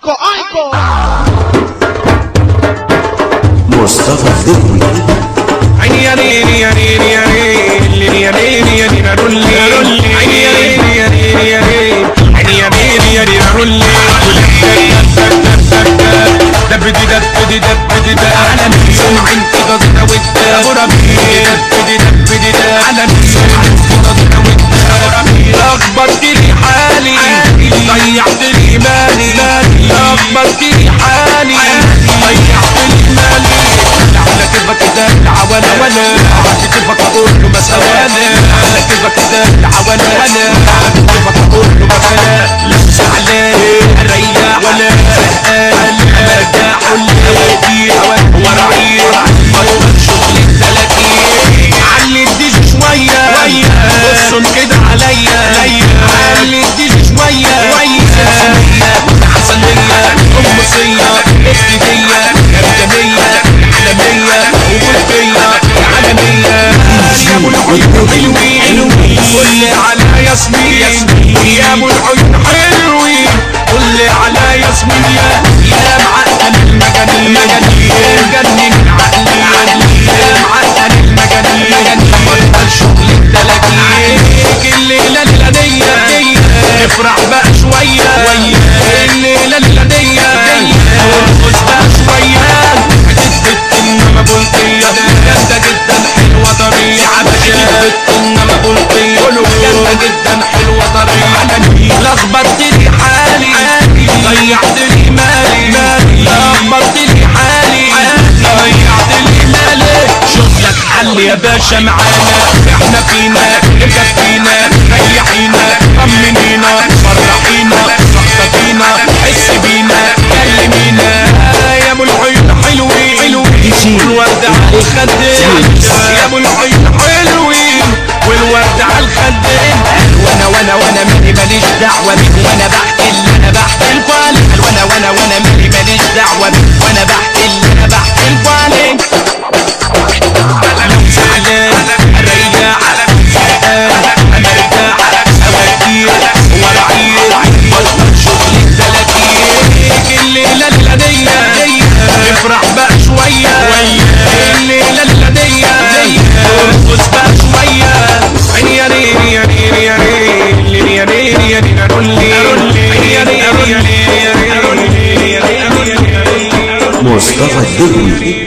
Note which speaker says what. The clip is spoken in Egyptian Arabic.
Speaker 1: ايكو ايكو
Speaker 2: مصطفى الدبوي
Speaker 3: عيني يا ليلي يا ليلي يا ليلي يا ليلي يا ليلي رولي عيني يا ليلي يا ليلي يا ليلي عيني يا ليلي يا ليلي رولي دبدي دبدي دبدي ده على مين انت قصدنا وده وربي دبدي دبدي ده على مين انت قصدنا وده لخبطت لي حالي ضيعت لي مالي لخبطت لي حالي ضيعت لي مالي على كيفك كده العوالة ولا على كيفك اقول له مسألة على كيفك كده العوالة ولا على كيفك اقول له مسألة لا زعلان اريح ولا زهقان برجع اودي وراعي اطول شغل التلاقي علي الديش شوية بصوا كده عليا علي الديش شوية عسلية قمصية ابتدية جمجمية عالمية وبلطية عالمية يا ابو العيون حلوين قول على ياسمين يا ابو العيون حلوين قول على ياسمين يا يا معقل المجانين المجانين جنن عقلي يا معقل المجانين بطل شغل التلاقيك الليلة الليلة افرح بقى شوية الليلة الليلة ارقص بقى شوية هتثبت انما بلطية جامدة جدا حلوة طرية هتثبت انما بلطية جامدة جدا حلوة طرية لخبطت لي حالي ضيعت لي مالي لخبطت لي حالي ضيعت لي مالي شغلك حل يا باشا معانا احنا فينا مكفينا ريحينا طمنينا فرحينا صحصحينا حس بينا كلمينا يا ابو العيون حلوين والورد على الخدين يا ابو العيون حلوين والورد على الخدين وانا وانا وانا مالي ماليش دعوه بيك وانا بحكي اللي انا بحكي لكم وانا وانا وانا مالي ماليش دعوه بيك وانا بحكي اللي انا بحكي لكم لو زعلان اريح زهقان امرتاح اوديك وراعيك بطل شغل التلاقيك الليله الليله افرح بقى شويه الليله الليله ارقص بقى شويه عيني يا ليلي يا ليلي يا ليلي يا ليلي يا ليلي رولي عيني يا ليلي يا ليلي يا ليلي يا ليلي يا ليلي
Speaker 2: مصطفى الدبوي